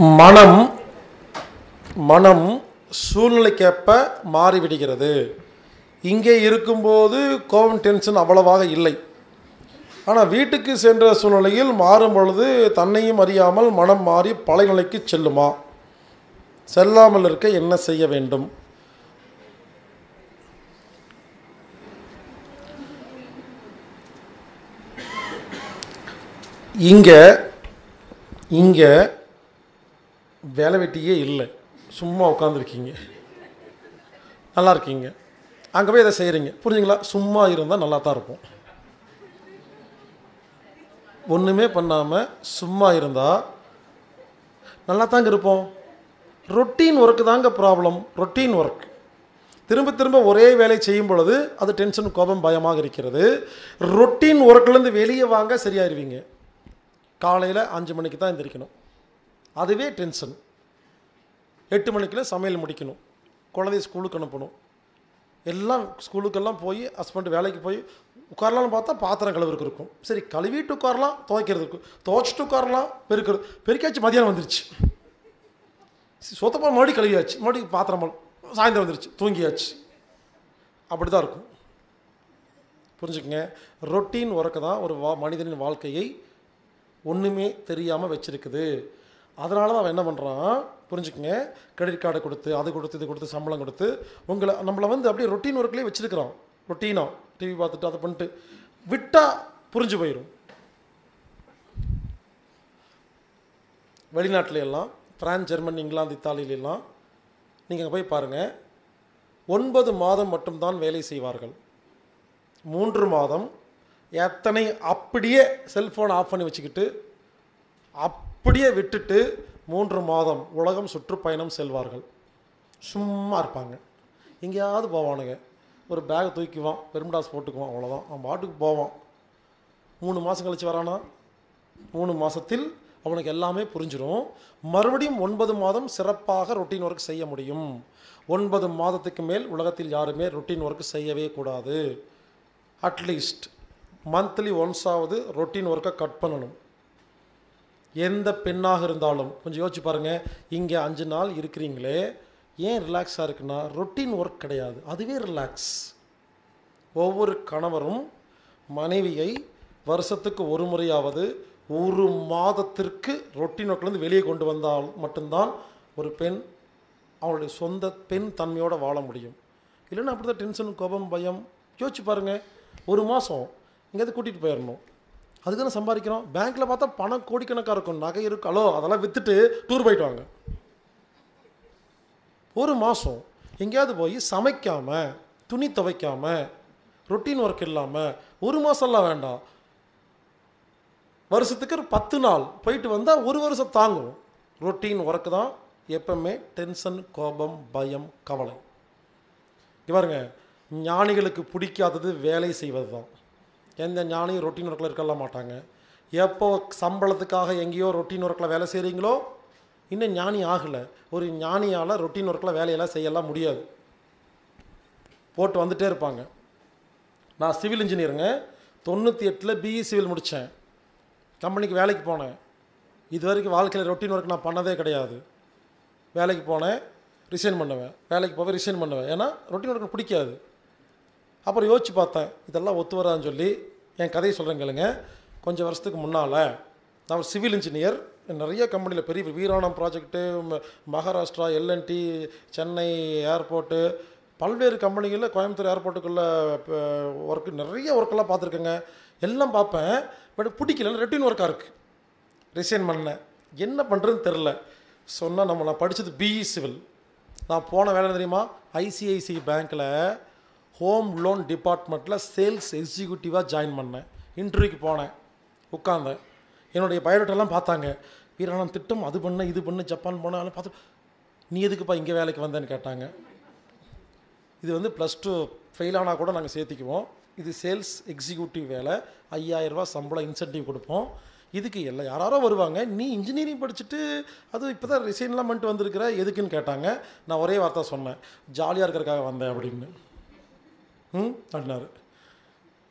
மனம் மனம் சூழ்நிலைக்கேற்ப மாறிவிடுகிறது இங்கே இருக்கும்போது கோபம் டென்ஷன் அவ்வளவாக இல்லை ஆனால் வீட்டுக்கு சென்ற சூழ்நிலையில் மாறும் பொழுது தன்னையும் அறியாமல் மனம் மாறி பழைய நிலைக்கு செல்லுமா செல்லாமல் இருக்க என்ன செய்ய வேண்டும் இங்கே இங்கே வேலை வெட்டியே இல்லை சும்மா உட்காந்துருக்கீங்க நல்லா இருக்கீங்க அங்கே போய் இதை செய்கிறீங்க புரிஞ்சுங்களா சும்மா இருந்தால் நல்லா தான் இருப்போம் ஒன்றுமே பண்ணாமல் சும்மா இருந்தால் நல்லா தாங்க இருப்போம் ரொட்டீன் ஒர்க்கு தாங்க ப்ராப்ளம் ரொட்டீன் ஒர்க் திரும்ப திரும்ப ஒரே வேலை செய்யும் பொழுது அது டென்ஷன் கோபம் பயமாக இருக்கிறது ரொட்டீன் ஒர்க்லேருந்து வெளியே வாங்க சரியாயிருவீங்க காலையில் அஞ்சு மணிக்கு தான் எந்திரிக்கணும் அதுவே டென்ஷன் எட்டு மணிக்குள்ள சமையல் முடிக்கணும் குழந்தைய ஸ்கூலுக்கு அனுப்பணும் எல்லாம் ஸ்கூலுக்கெல்லாம் போய் ஹஸ்பண்ட் வேலைக்கு போய் உட்காரலாம்னு பார்த்தா பாத்திரம் கழுவுறதுக்கு இருக்கும் சரி கழுவிட்டு உட்காரலாம் துவைக்கிறதுக்கு துவைச்சிட்டு உட்காரலாம் பெருக்கிறது பெருக்காச்சு மதியானம் வந்துருச்சு சொத்தப்பா மறுபடியும் கழுவியாச்சு மறுபடியும் பாத்திரம் மறு- சாயந்தரம் வந்துருச்சு தூங்கியாச்சு அப்படி தான் இருக்கும் புரிஞ்சுக்கங்க ரொட்டீன் ஒர்க்கு தான் ஒரு வா மனிதனின் வாழ்க்கையை ஒன்றுமே தெரியாமல் வச்சிருக்குது அதனால தான் அவன் என்ன பண்ணுறான் புரிஞ்சுக்கங்க கிரெடிட் கார்டை கொடுத்து அது கொடுத்து இது கொடுத்து சம்பளம் கொடுத்து உங்களை நம்மளை வந்து அப்படியே ரொட்டீன் ஒர்க்லேயே வச்சிருக்கிறான் ரொட்டீனாக டிவி பார்த்துட்டு அதை பண்ணிட்டு விட்டால் புரிஞ்சு போயிடும் வெளிநாட்டுல எல்லாம் பிரான்ஸ் ஜெர்மனி இங்கிலாந்து இத்தாலியில எல்லாம் நீங்கள் அங்கே போய் பாருங்கள் ஒன்பது மாதம் மட்டும்தான் வேலை செய்வார்கள் மூன்று மாதம் எத்தனை அப்படியே செல்ஃபோன் ஆஃப் பண்ணி வச்சுக்கிட்டு அப்படியே விட்டுட்டு மூன்று மாதம் உலகம் சுற்றுப்பயணம் செல்வார்கள் சும்மா இருப்பாங்க எங்கேயாவது போவானுங்க ஒரு பேக் தூக்கிக்குவான் பெரும்டாஸ் போட்டுக்குவான் அவ்வளோதான் அவன் பாட்டுக்கு போவான் மூணு மாதம் கழிச்சு வரானா மூணு மாதத்தில் அவனுக்கு எல்லாமே புரிஞ்சிடும் மறுபடியும் ஒன்பது மாதம் சிறப்பாக ரொட்டீன் ஒர்க் செய்ய முடியும் ஒன்பது மாதத்துக்கு மேல் உலகத்தில் யாருமே ரொட்டீன் ஒர்க் செய்யவே கூடாது அட்லீஸ்ட் மந்த்லி ஒன்ஸாவது ரொட்டீன் ஒர்க்கை கட் பண்ணணும் எந்த பெண்ணாக இருந்தாலும் கொஞ்சம் யோசிச்சு பாருங்கள் இங்கே அஞ்சு நாள் இருக்கிறீங்களே ஏன் ரிலாக்ஸாக இருக்குன்னா ரொட்டீன் ஒர்க் கிடையாது அதுவே ரிலாக்ஸ் ஒவ்வொரு கணவரும் மனைவியை வருஷத்துக்கு ஒரு முறையாவது ஒரு மாதத்திற்கு ரொட்டீன் ஒர்க்லேருந்து வெளியே கொண்டு வந்தால் மட்டும்தான் ஒரு பெண் அவளுடைய சொந்த பெண் தன்மையோடு வாழ முடியும் இல்லைன்னா அப்படி தான் டென்ஷன் கோபம் பயம் யோசிச்சு பாருங்கள் ஒரு மாதம் எங்கேயாவது கூட்டிகிட்டு போயிடணும் அதுக்கு தானே சம்பாதிக்கிறோம் பேங்க்கில் பார்த்தா பணம் கோடிக்கணக்காக இருக்கும் நகை இருக்கும் ஹலோ அதெல்லாம் விற்றுட்டு டூர் போயிட்டு வாங்க ஒரு மாதம் எங்கேயாவது போய் சமைக்காமல் துணி துவைக்காமல் ரொட்டீன் ஒர்க் இல்லாமல் ஒரு மாதம்லாம் வேண்டாம் வருஷத்துக்கு ஒரு பத்து நாள் போயிட்டு வந்தால் ஒரு வருஷம் தாங்கும் ரொட்டீன் ஒர்க்கு தான் எப்பவுமே டென்ஷன் கோபம் பயம் கவலை இங்க பாருங்க ஞானிகளுக்கு பிடிக்காதது வேலை செய்வது தான் எந்த ஞானியும் ரொட்டீன் ஒர்க்கில் இருக்கலாம் மாட்டாங்க எப்போ சம்பளத்துக்காக எங்கேயோ ரொட்டீன் ஒர்க்கில் வேலை செய்கிறீங்களோ இன்னும் ஞானி ஆகலை ஒரு ஞானியால் ரொட்டீன் ஒர்க்கில் வேலையெல்லாம் செய்யலாம் முடியாது போட்டு வந்துட்டே இருப்பாங்க நான் சிவில் இன்ஜினியருங்க தொண்ணூற்றி எட்டில் பிஇ சிவில் முடித்தேன் கம்பெனிக்கு வேலைக்கு போனேன் இது வரைக்கும் வாழ்க்கையில் ரொட்டீன் ஒர்க் நான் பண்ணதே கிடையாது வேலைக்கு போனேன் ரிசைன் பண்ணுவேன் வேலைக்கு போவேன் ரிசைன் பண்ணுவேன் ஏன்னா ரொட்டீன் ஒர்க் பிடிக்காது அப்புறம் யோசிச்சு பார்த்தேன் இதெல்லாம் ஒத்து வரான்னு சொல்லி என் கதையை சொல்கிறேன் கேளுங்க கொஞ்சம் வருஷத்துக்கு முன்னால் நான் ஒரு சிவில் இன்ஜினியர் நிறைய கம்பெனியில் பெரிய Veeranam project Maharashtra L and T Chennai airport பல்வேறு கம்பெனிகளில் கோயம்புத்தூர் ஏர்போர்ட்டுக்குள்ளே ஒர்க்கு நிறைய ஒர்க்கெல்லாம் பார்த்துருக்கேங்க எல்லாம் பார்ப்பேன் பட் பிடிக்கல ரொட்டீன் ஒர்க்காக இருக்குது ரிசைன் பண்ணேன் என்ன பண்ணுறதுன்னு தெரில சொன்னால் நம்ம நான் படித்தது பிஇ சிவில் நான் போன வேலை என்ன தெரியுமா ஐசிஐசி பேங்க்கில் ஹோம் லோன் டிபார்ட்மெண்ட்டில் சேல்ஸ் எக்ஸிக்யூட்டிவாக ஜாயின் பண்ணேன் இன்டர்வியூக்கு போனேன் உட்காந்தேன் என்னுடைய பயோடேட்டெல்லாம் பார்த்தாங்க வீராணம் திட்டம் அது பண்ண இது பண்ணு ஜப்பான் போனேன் அதெல்லாம் பார்த்து நீ எதுக்குப்பா இங்கே வேலைக்கு வந்தேன்னு கேட்டாங்க இது வந்து ப்ளஸ் டூ ஃபெயில் ஆனால் கூட நாங்கள் சேர்த்திக்குவோம் இது சேல்ஸ் எக்ஸிக்யூட்டிவ் வேலை ஐயாயிரரூபா சம்பளம் இன்சென்டிவ் கொடுப்போம் இதுக்கு எல்லாம் யாராரோ வருவாங்க நீ இன்ஜினியரிங் படிச்சுட்டு அது இப்போ தான் ரிசைன்லாம் பண்ணிட்டு வந்திருக்கிற எதுக்குன்னு கேட்டாங்க நான் ஒரே வார்த்தை சொன்னேன் ஜாலியாக இருக்கிறதுக்காக வந்தேன் அப்படின்னு ம் அப்படின்னாரு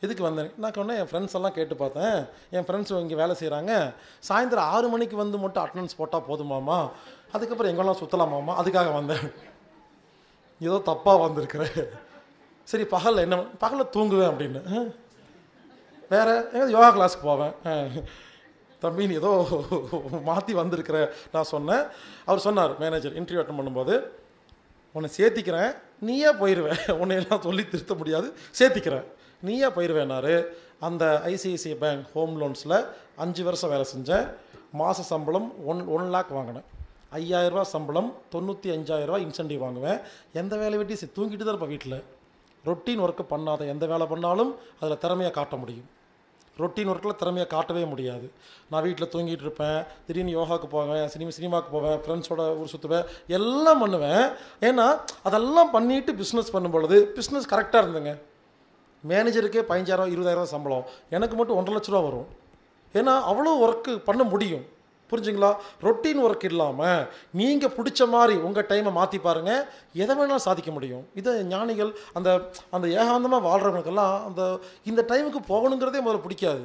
எதுக்கு வந்தேன் நான் சொன்னேன் என் ஃப்ரெண்ட்ஸ் எல்லாம் கேட்டு பார்த்தேன் என் ஃப்ரெண்ட்ஸ் இங்கே வேலை செய்கிறாங்க சாயந்தரம் ஆறு மணிக்கு வந்து மட்டும் அட்டண்டன்ஸ் போட்டால் போதுமாமா அதுக்கப்புறம் எங்கெல்லாம் சுற்றலாமாமா அதுக்காக வந்தேன் ஏதோ தப்பாக வந்திருக்கிறேன் சரி பகலில் என்ன பகலில் தூங்குவேன் அப்படின்னு "ஆ, வேற எங்கேயாவது யோகா கிளாஸ்க்கு போவேன் "ஆ, தம்பி நீ ஏதோ மாற்றி வந்திருக்கிற நான் சொன்னேன் அவர் சொன்னார் மேனேஜர் இன்டர்வியூ அட்டன் பண்ணும்போது உன்னை சேர்த்திக்கிறேன் நீயே போயிடுவேன் உன்னையெல்லாம் சொல்லி திருத்த முடியாது சேர்த்திக்கிறேன் நீயே போயிடுவேனாரு அந்த ஐசிஐசிஐ பேங்க் ஹோம் லோன்ஸில் அஞ்சு வருஷம் வேலை செஞ்சேன் மாத சம்பளம் ஒன் ஒன் லேக் வாங்கினேன் ஐயாயிரரூபா சம்பளம் தொண்ணூற்றி அஞ்சாயிரரூபா இன்சென்டிவ் வாங்குவேன் எந்த வேலை வெட்டி செய்- தூங்கிட்டு தான் இருப்பேன் வீட்டில் ரொட்டீன் ஒர்க்கு பண்ணாத எந்த வேலை பண்ணாலும் அதில் திறமையை காட்ட முடியும் ரொட்டீன் ஒர்க்கில் திறமையை காட்டவே முடியாது நான் வீட்டில் தூங்கிட்டு இருப்பேன் திடீர்னு யோகாவுக்கு போவேன் சினிமா சினிமாவுக்கு போவேன் ஃப்ரெண்ட்ஸோட ஊர் சுற்றுவேன் எல்லாம் பண்ணுவேன் ஏன்னா அதெல்லாம் பண்ணிட்டு பிஸ்னஸ் பண்ணும் பொழுது பிஸ்னஸ் கரெக்டாக இருந்துங்க மேனேஜருக்கே பதினஞ்சாயிரம் இருபதாயிரம் சம்பளம் எனக்கு மட்டும் ஒன்றரை லட்ச ரூபா வரும் ஏன்னா அவ்வளோ ஒர்க்கு பண்ண முடியும் புரிஞ்சுங்களா ரொட்டீன் ஒர்க் இல்லாமல் நீங்கள் பிடிச்ச மாதிரி உங்கள் டைமை மாற்றி பாருங்கள் எதை வேணாலும் சாதிக்க முடியும் இதை ஞானிகள் அந்த அந்த ஏகாந்தமாக வாழ்கிறவங்களுக்கெல்லாம் அந்த இந்த டைமுக்கு போகணுங்கிறதே முதல்ல பிடிக்காது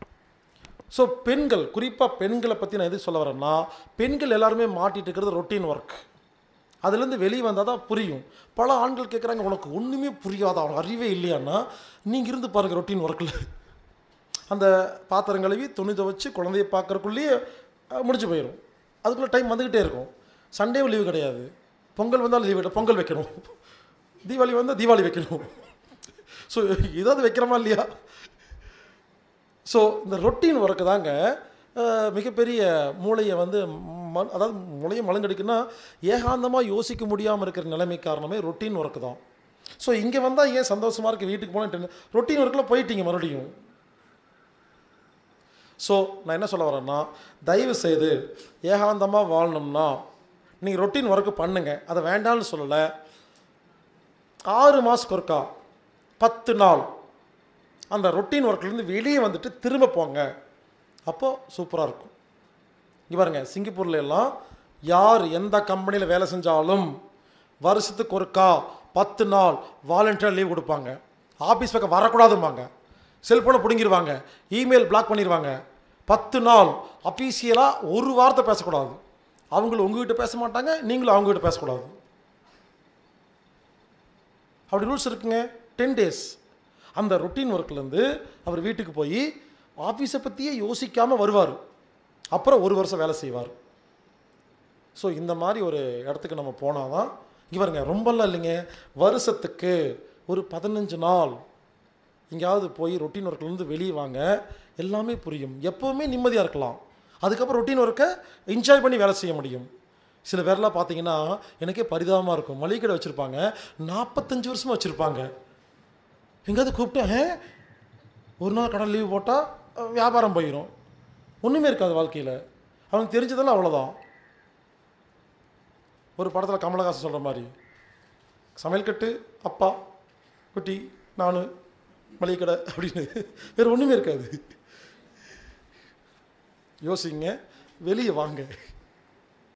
ஸோ பெண்கள் குறிப்பாக பெண்களை பற்றி நான் எது சொல்ல வரேன்னா பெண்கள் எல்லாருமே மாட்டிட்டு இருக்கிறது ரொட்டீன் ஒர்க் அதுலேருந்து வெளியே வந்தால் தான் புரியும் பல ஆண்கள் கேட்குறாங்க உனக்கு ஒன்றுமே புரியாதா அவனுக்கு அறிவே இல்லையான்னா நீங்கள் இருந்து பாருங்கள் ரொட்டீன் ஒர்க்கில் அந்த பாத்திரம் கழுவி துணி துவைச்சு குழந்தைய பார்க்கறக்குள்ளேயே அஹ், முடிஞ்சு போயிடும் அதுக்குள்ளே டைம் வந்துக்கிட்டே இருக்கும் சண்டே லீவு கிடையாது பொங்கல் வந்தாலும் லீவு கிடையாது பொங்கல் வைக்கணும் தீபாவளி வந்தால் தீபாவளி வைக்கணும் ஸோ ஏதாவது வைக்கிறோமா இல்லையா ஸோ இந்த ரொட்டீன் ஒர்க்கு தாங்க அஹ், மிகப்பெரிய மூளையை வந்து ம அதாவது மூளையை மலங்கடிக்குன்னா ஏகாந்தமாக யோசிக்க முடியாமல் இருக்கிற நிலைமை காரணமே ரொட்டீன் ஒர்க்கு தான் ஸோ இங்கே வந்தால் ஏன் சந்தோஷமாக இருக்குது வீட்டுக்கு போனால் ரொட்டீன் ஒர்க்கில் போயிட்டீங்க மறுபடியும் ஸோ நான் என்ன சொல்ல வரேன்னா தயவு செய்து ஏகாந்தமாக வாழணும்னா நீங்கள் ரொட்டீன் ஒர்க்கு பண்ணுங்க அதை வேண்டாம்னு சொல்லலை ஆறு மாதத்துக்கு ஒருக்கா பத்து நாள் அந்த ரொட்டீன் ஒர்க்லேருந்து வெளியே வந்துட்டு திரும்ப போங்க அப்போது சூப்பராக இருக்கும் இங்க பாருங்க சிங்கப்பூர்ல எல்லாம் யார் எந்த கம்பெனியில் வேலை செஞ்சாலும் வருஷத்துக்கு ஒருக்கா பத்து நாள் வாலண்டியர் லீவ் கொடுப்பாங்க ஆஃபீஸ் பக்கம் வரக்கூடாதும்பாங்க செல்ஃபோனை பிடுங்கிடுவாங்க இமெயில் பிளாக் பண்ணிடுவாங்க பத்து நாள் அஃபீஷியலாக ஒரு வார்த்தை பேசக்கூடாது அவங்களும் உங்ககிட்ட பேச மாட்டாங்க நீங்களும் அவங்ககிட்ட பேசக்கூடாது அப்படி ரூல்ஸ் இருக்குங்க டென் டேஸ் அந்த ரொட்டீன் ஒர்க்லேருந்து அவர் வீட்டுக்கு போய் ஆஃபீஸை பற்றியே யோசிக்காமல் வருவார் அப்புறம் ஒரு வருஷம் வேலை செய்வார் ஸோ இந்த மாதிரி ஒரு இடத்துக்கு நம்ம போனால் தான் இங்கே பாருங்க ரொம்பலாம் இல்லைங்க வருஷத்துக்கு ஒரு பதினஞ்சு நாள் எங்கேயாவது போய் ரொட்டீன் ஒர்க்லேருந்து வெளியே வாங்க எல்லாமே புரியும் எப்போவுமே நிம்மதியாக இருக்கலாம் அதுக்கப்புறம் ரொட்டீன் ஒர்க்கை என்ஜாய் பண்ணி வேலை செய்ய முடியும் சில பேர்லாம் பார்த்தீங்கன்னா எனக்கே பரிதாபமாக இருக்கும் மளிகை கடை வச்சுருப்பாங்க நாற்பத்தஞ்சு வருஷமாக வச்சுருப்பாங்க எங்கேயாவது கூப்பிட்டேன் "ஹே, ஒரு நாள் கடை லீவ் போட்டால் வியாபாரம் போயிடும் ஒன்றுமே இருக்காது வாழ்க்கையில் அவனுக்கு தெரிஞ்சதெல்லாம் அவ்வளோதான் ஒரு படத்தில் கமலஹாசன் சொல்கிற மாதிரி சமையல் கட்டு அப்பா குட்டி நான் மளிகை கடை அப்படின்னு வேறு ஒன்றுமே இருக்காது யோசிங்க வெளியே வாங்க